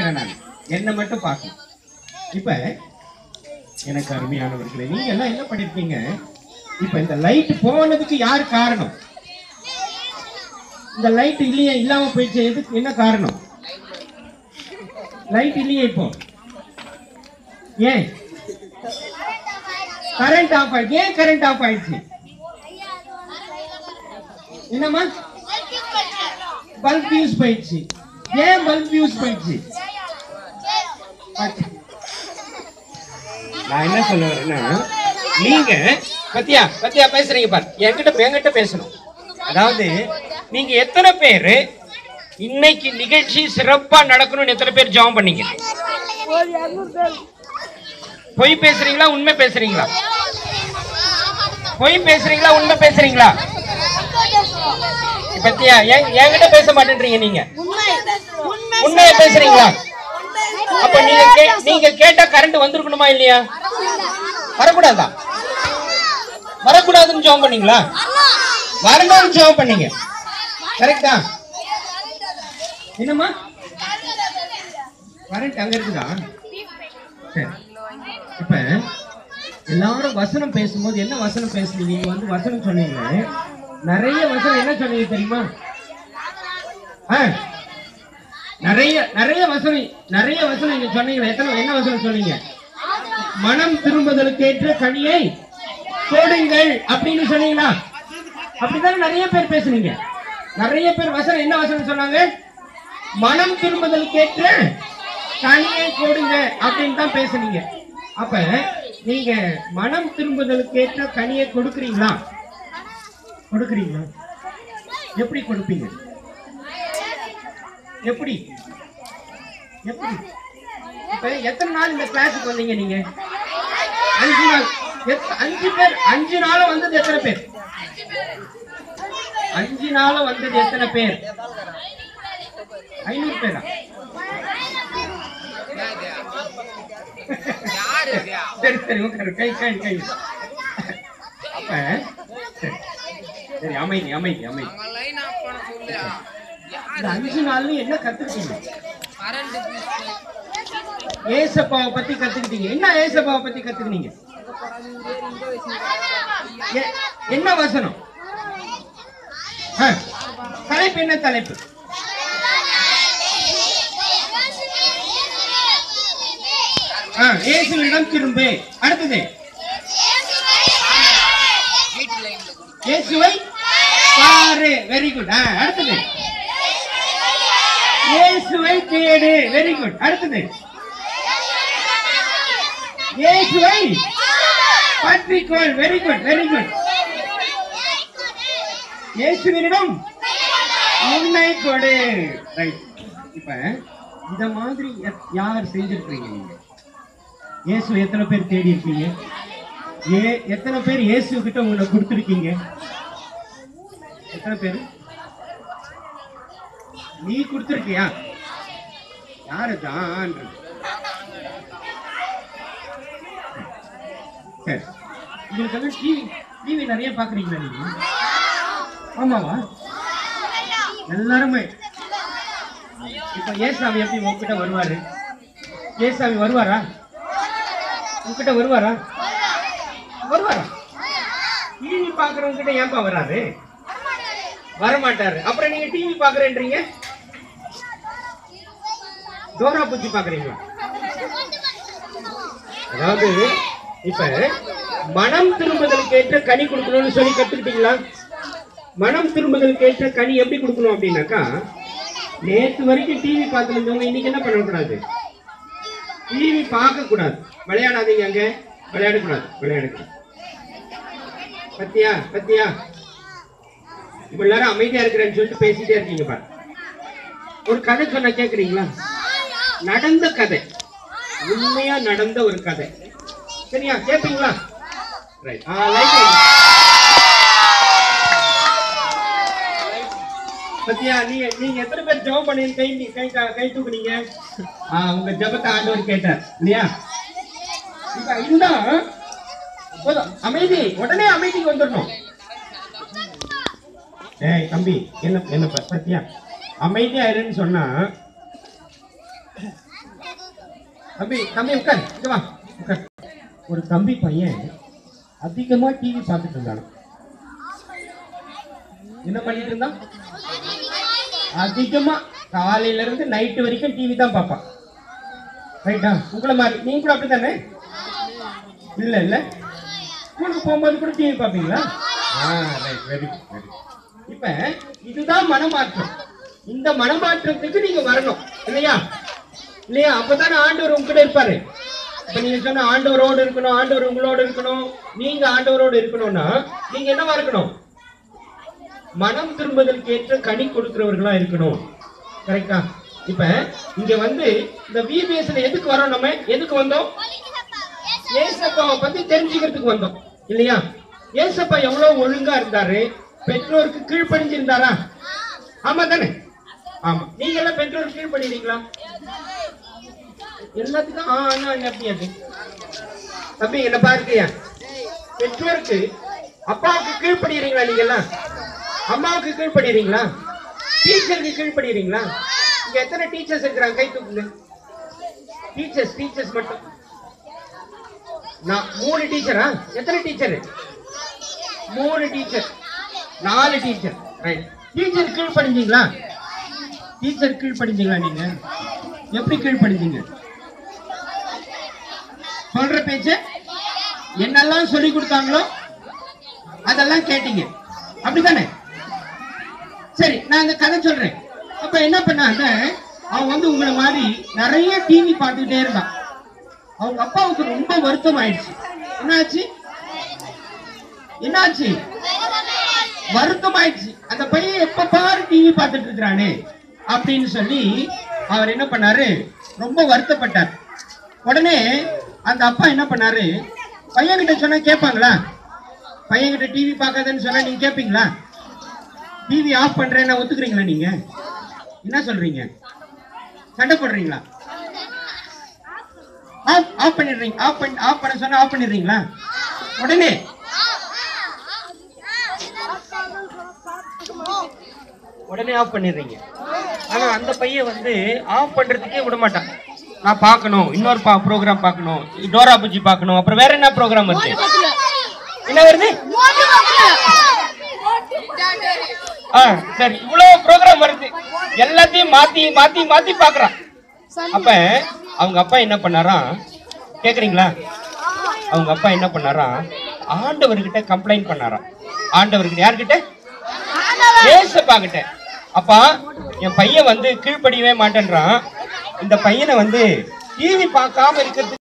பார்க்கிறேன் நான் என்ன மட்டும் பார்க்கணும் இப்ப எனக்கு அருமையானவர்களே நீங்க எல்லாம் என்ன பண்ணிருக்கீங்க இப்ப இந்த லைட் போனதுக்கு யார் காரணம் இந்த லைட் இல்லையே இல்லாம போயிடுச்சு எதுக்கு என்ன காரணம் லைட் இல்லையே இப்போ ஏன் கரண்ட் ஆஃப் ஆயிடுச்சு ஏன் கரண்ட் ஆஃப் ஆயிடுச்சு என்னம்மா பல்ப் ஃபியூஸ் போயிடுச்சு ஏன் பல்ப் ஃபியூஸ் போயிடுச்சு நான் என்ன சொல்ல வரேன்னா நீங்க பத்தியா பத்தியா பேசுறீங்க பாரு என்கிட்ட என்கிட்ட பேசணும் அதாவது நீங்க எத்தனை பேரு இன்னைக்கு நிகழ்ச்சி சிறப்பா நடக்கணும்னு எத்தனை பேர் ஜெபம் பண்ணீங்க பொய் பேசுறீங்களா உண்மை பேசுறீங்களா பொய் பேசுறீங்களா உண்மை பேசுறீங்களா பத்தியா என்- என்கிட்ட பேச மாட்டேன்றீங்க நீங்க உண்மையை பேசுறீங்களா அப்ப நீங்க கே- நீங்க கேட்டா கரண்ட் வந்திருக்கணுமா இல்லையா வரக்கூடாதா வரக்கூடாதுன்னு ஜெபம் பண்ணீங்களா வரணும்னு ஜெபம் பண்ணீங்க கரெக்டா என்னம்மா கரண்ட் அங்க இருக்குதா சரி இப்ப எல்லாரும் வசனம் பேசும்போது என்ன வசனம் பேசுனீங்க நீங்க வந்து வசனம் சொன்னீங்க நிறைய வசனம் என்ன சொன்னீங்க தெரியுமா ஆ, நிறைய நிறைய வசனம் நிறைய வசனம் நீங்க சொன்னீங்க எத்தனை என்ன வசனம் சொன்னீங்க மனம் திரும்புதலுக்கு ஏற்ற கனியை கொடுங்கள் அப்படின்னு சொன்னீங்களா அப்படித்தானே நிறைய பேர் பேசுனீங்க நிறைய பேர் வசனம் என்ன வசனம் சொன்னாங்க மனம் திரும்புதலுக்கு ஏற்ற கனியை கொடுங்க அப்படின்னு தான் பேசுனீங்க அப்ப நீங்க மனம் திரும்புதலுக்கு ஏற்ற கனியை கொடுக்குறீங்களா கொடுக்குறீங்களா எப்படி கொடுப்பீங்க எப்படி எப்படி இப்ப எத்தனை நாள் இந்த கிளாஸுக்கு வந்தீங்க நீங்க அஞ்சு நாள் எத்த- அஞ்சு பேர் அஞ்சு நாளும் வந்தது எத்தனை பேர் அஞ்சு நாளும் வந்தது எத்தனை பேர் ஐநூறு பேரா சரி சரி உட்காரு கை கை கை அப்ப சரி சரி அமைதி அமைதி அமைதி இந்த அஞ்சு நாள்ல என்ன கத்துக்கிட்டீங்க ஏசப்பாவை பத்தி கத்துக்கிட்டீங்க என்ன ஏசப்பாவை பத்தி கத்துக்கிட்டீங்க எ- என்ன வசனம் ஆ, தலைப்பு என்ன தலைப்பு ஆ, இயேசுவிடம் திரும்பு அடுத்தது இயேசுவை பாரு வெரி குட் அடுத்தது இயேசுவை தேடு வெரி குட் அடுத்தது இயேசுவை பற்றிக்கொள் வெரி குட் வெரி குட் இயேசுவினிடம் உன்னை கொடு ரைட் இப்ப இந்த மாதிரி எத்- யார் செஞ்சிருக்கீங்க நீங்க இயேசு எத்தனை பேர் தேடி இருக்கீங்க ஏ எத்தனை பேர் இயேசு கிட்ட உங்களை கொடுத்துருக்கீங்க எத்தனை பேர் நீ கொடுத்துருக்கியா யாரு தான் சரி உங்களுக்கெல்லாம் டிவி டிவி நிறைய பாக்குறீங்களா நீங்க ஆமாவா எல்லாருமே இப்ப ஏசாமி எப்படி உங்ககிட்ட வருவாரு ஏசாமி வருவாரா உங்ககிட்ட வருவாரா வருவாரா டிவி பாக்குறவங்க கிட்ட ஏன்பா வராரு வரமாட்டாரு அப்புறம் நீங்க டிவி பாக்குறேன்றீங்க டோரா பூச்சி பாக்குறீங்களா அதாவது இப்ப மனம் திரும்புதலுக்கு ஏற்ற கனி கொடுக்கணும்னு சொல்லி கத்துக்கிட்டீங்களா மனம் திரும்புதலுக்கு ஏற்ற கனி எப்படி கொடுக்கணும் அப்படின்னாக்கா நேத்து வரைக்கும் டிவி பார்த்துட்டு இருந்தவங்க இன்னைக்கு என்ன பண்ணக்கூடாது டிவி பார்க்க கூடாது விளையாடாதீங்க அங்க விளையாடக்கூடாது விளையாடக்கூடாது பத்தியா பத்தியா இப்ப எல்லாரும் அமைதியா இருக்கிறேன்னு சொல்லிட்டு பேசிட்டே இருக்கீங்க பாரு ஒரு கதை சொன்னா கேக்குறீங்களா நடந்த கதை உண்மையா நடந்த ஒரு கதை சரியா கேப்பீங்களா ரைட் பத்தியா நீங்க நீங்க எத்தனை பேர் ஜெபம் பண்ணி கை கை கை தூக்குனீங்க ஆ, உங்க ஜெபத்தை ஆண்டவர் கேட்டார் இல்லையா இப்ப இதுதான் போதும் அமைதி உடனே அமைதிக்கு வந்துடணும் ஏய் தம்பி என்ன என்ன ப- பத்தியா அமைதியா இருன்னு சொன்னா தம்பி தம்பி உட்கார் இங்க வா உட்கார் ஒரு தம்பி பையன் அதிகமா டிவி பார்த்துட்டு இருந்தான் என்ன பண்ணிட்டு இருந்தான் அதிகமா காலையில இருந்து நைட்டு வரைக்கும் டிவி தான் பார்ப்பான் ரைட்டா உங்களை மாதிரி நீங்க கூட அப்படித்தானே இல்ல இல்ல ஸ்கூலுக்கு போகும்போது கூட டிவி பார்ப்பீங்களா ஆ ரைட் வெரி வெரி இப்ப இதுதான் மனமாற்றம் இந்த மனமாற்றத்துக்கு நீங்க வரணும் இல்லையா இல்லையா அப்பதானே ஆண்டவர் உங்ககிட்ட இருப்பாரு இப்ப நீங்க சொன்ன ஆண்டவரோடு இருக்கணும் ஆண்டவர் உங்களோட இருக்கணும் நீங்க ஆண்டவரோடு இருக்கணும்னா நீங்க என்னவா இருக்கணும் மனம் திரும்புதலுக்கு ஏற்ற கனி கொடுக்கிறவர்களா இருக்கணும் கரெக்டா இப்ப இங்க வந்து இந்த விபிஎஸ்ல எதுக்கு வரோம் நம்ம எதுக்கு வந்தோம் ஏசப்பாவை பத்தி தெரிஞ்சுக்கிறதுக்கு வந்தோம் இல்லையா ஏசப்பா எவ்வளவு ஒழுங்கா இருந்தாரு பெற்றோருக்கு கீழ்ப்படிஞ்சிருந்தாரா ஆமா தானே ஆமா நீங்க எல்லாம் பெற்றோருக்கு கீழ்ப்படிறீங்களா எல்லாத்துக்கும் ஆ ஆனா எப்படி அது தம்பி என்ன பாருக்கியா பெற்றோருக்கு அப்பாவுக்கு கீழ்ப்படுகிறீங்களா நீங்க எல்லாம் அம்மாவுக்கு கீழ்ப்படுகிறீங்களா டீச்சருக்கு கீழ்ப்படுகிறீங்களா இங்க எத்தனை டீச்சர்ஸ் இருக்கிறாங்க கை தூக்குங்க டீச்சர்ஸ் டீச்சர்ஸ் மட்டும் நான் மூணு டீச்சரா எத்தனை டீச்சர் மூணு டீச்சர் நாலு டீச்சர் ரைட் டீச்சர் கீழ்ப்படிஞ்சீங்களா டீச்சர் கீழ்ப்படிஞ்சீங்களா நீங்க எப்படி கீழ்ப்படிஞ்சீங்க சொல்ற பேச்சு என்னெல்லாம் சொல்லி கொடுத்தாங்களோ அதெல்லாம் கேட்டீங்க அப்படிதானே சரி நான் இந்த கதை சொல்றேன் அப்ப என்ன பண்ணாங்க அவன் வந்து உங்களை மாதிரி நிறைய டிவி பார்த்துக்கிட்டே இருந்தான் அவங்க அப்பாவுக்கு ரொம்ப வருத்தம் ஆயிடுச்சு என்னாச்சு என்னாச்சு வருத்தம் ஆயிடுச்சு அந்த பையன் எப்ப பாரு டிவி பார்த்துட்டு இருக்கிறானே அப்படின்னு சொல்லி அவர் என்ன பண்ணாரு ரொம்ப வருத்தப்பட்டார் உடனே அந்த அப்பா என்ன பண்ணாரு பையன்கிட்ட சொன்னா கேட்பாங்களா பையன்கிட்ட டிவி பார்க்காதன்னு சொன்னா நீங்க கேட்பீங்களா டிவி ஆஃப் பண்றேன்னு ஒத்துக்கிறீங்களா நீங்க என்ன சொல்றீங்க சண்டை போடுறீங்களா ஆஃப் ஆஃப் பண்ணிடுறீங்க ஆஃப் பண்ணி ஆஃப் பண்ண சொன்னா ஆஃப் பண்ணிடுறீங்களா உடனே உடனே ஆஃப் பண்ணிடுறீங்க ஆனா அந்த பையன் வந்து ஆஃப் பண்றதுக்கே விட மாட்டான் நான் பார்க்கணும் இன்னொரு பா ப்ரோக்ராம் பார்க்கணும் டோரா புஜி பார்க்கணும் அப்புறம் வேற என்ன ப்ரோக்ராம் வருது என்ன வருது ஆ சரி இவ்வளவு ப்ரோக்ராம் வருது எல்லாத்தையும் மாத்தி மாத்தி மாத்தி பாக்குறான் அப்ப அவங்க அப்பா என்ன பண்ணாராம் கேக்குறீங்களா அவங்க அப்பா என்ன பண்ணாராம் ஆண்டவர்கிட்ட கம்ப்ளைண்ட் பண்ணாராம் ஆண்டவர்கிட்ட யார்கிட்ட ஏசப்பா கிட்ட அப்பா என் பையன் வந்து கீழ்ப்படியவே மாட்டேன்றான் இந்த பையனை வந்து டிவி பார்க்காம இருக்கிறதுக்கு